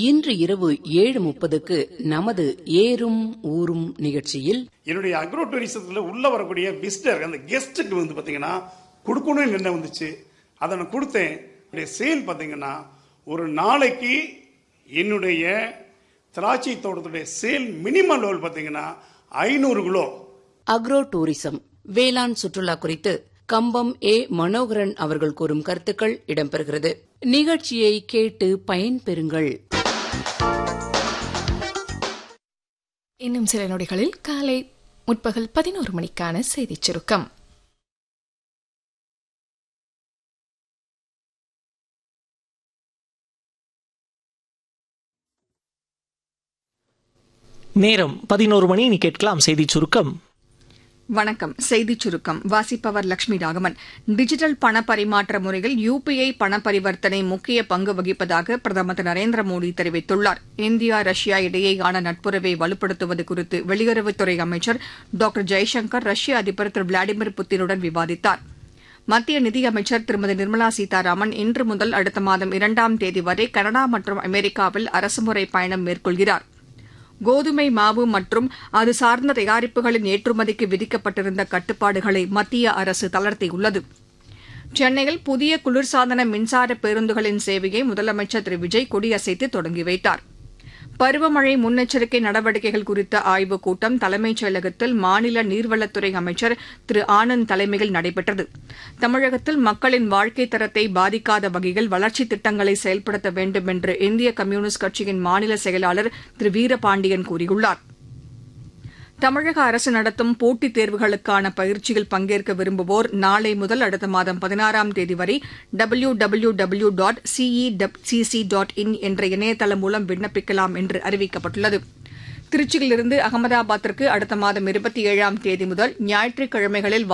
இன்று இரவு ஏழு முப்பதுக்கு நமது ஏறும் ஊரும் நிகழ்ச்சியில் என்னுடைய அக்ரோ டூரிசத்துல உள்ள வரக்கூடிய விசிட்டர் அந்த கெஸ்ட்டுக்கு வந்து பாத்தீங்கன்னா கொடுக்கணும்னு என்ன வந்துச்சு அதை நான் கொடுத்தேன் என்னுடைய சேல் பாத்தீங்கன்னா ஒரு நாளைக்கு என்னுடைய திராட்சை தோட்டத்துடைய சேல் மினிமம் லெவல் பாத்தீங்கன்னா ஐநூறு கிலோ அக்ரோ டூரிசம் வேளாண் சுற்றுலா குறித்து கம்பம் ஏ மனோகரன் அவர்கள் கூறும் கருத்துக்கள் இடம்பெறுகிறது நிகழ்ச்சியை கேட்டு பயன்பெறுங்கள் இன்னும் சில நொடிகளில் காலை முற்பகல் பதினோரு மணிக்கான செய்திச் சுருக்கம் நேரம் பதினோரு மணி நீ கேட்கலாம் செய்திச் சுருக்கம் வணக்கம் செய்திச் சுருக்கம் வாசிப்பவர் லட்சுமி ராகவன் டிஜிட்டல் பண பரிமாற்ற முறையில் யுபிஐ பண பரிவர்த்தனை முக்கிய பங்கு வகிப்பதாக பிரதமர் திரு நரேந்திர மோடி தெரிவித்துள்ளார் இந்தியா ரஷ்யா இடையேயான நட்புறவை வலுப்படுத்துவது குறித்து வெளியுறவுத்துறை அமைச்சர் டாக்டர் ஜெய்சங்கர் ரஷ்ய அதிபர் திரு விளாடிமிர் புத்தினுடன் விவாதித்தார் மத்திய நிதியமைச்சர் திருமதி நிர்மலா சீதாராமன் இன்று முதல் அடுத்த மாதம் இரண்டாம் தேதி வரை கனடா மற்றும் அமெரிக்காவில் அரசுமுறை பயணம் மேற்கொள்கிறார் கோதுமை மாவு மற்றும் அது சார்ந்த தயாரிப்புகளின் ஏற்றுமதிக்கு விதிக்கப்பட்டிருந்த கட்டுப்பாடுகளை மத்திய அரசு தளர்த்தியுள்ளது சென்னையில் புதிய குளிர்சாதன மின்சார பேருந்துகளின் சேவையை முதலமைச்சர் திரு விஜய் கொடியசைத்து தொடங்கி வைத்தார் பருவமழை முன்னெச்சரிக்கை நடவடிக்கைகள் குறித்த ஆய்வுக் கூட்டம் தலைமைச் செயலகத்தில் மாநில நீர்வளத்துறை அமைச்சர் திரு ஆனந்த் தலைமையில் நடைபெற்றது தமிழகத்தில் மக்களின் வாழ்க்கைத் தரத்தை பாதிக்காத வகையில் வளர்ச்சித் திட்டங்களை செயல்படுத்த வேண்டும் என்று இந்திய கம்யூனிஸ்ட் கட்சியின் மாநில செயலாளர் திரு வீரபாண்டியன் கூறியுள்ளார் தமிழக அரசு நடத்தும் போட்டித் தேர்வுகளுக்கான பயிற்சியில் பங்கேற்க விரும்புவோர் நாளை முதல் அடுத்த மாதம் பதினாறாம் தேதி வரை W W W dot CECC dot in என்ற இணையதளம் மூலம் விண்ணப்பிக்கலாம் என்று அறிவிக்கப்பட்டுள்ளது திருச்சியிலிருந்து அகமதாபாத்திற்கு அடுத்த மாதம் இருபத்தி ஏழாம் தேதி முதல் ஞாயிற்றுக்கிழமைகளில்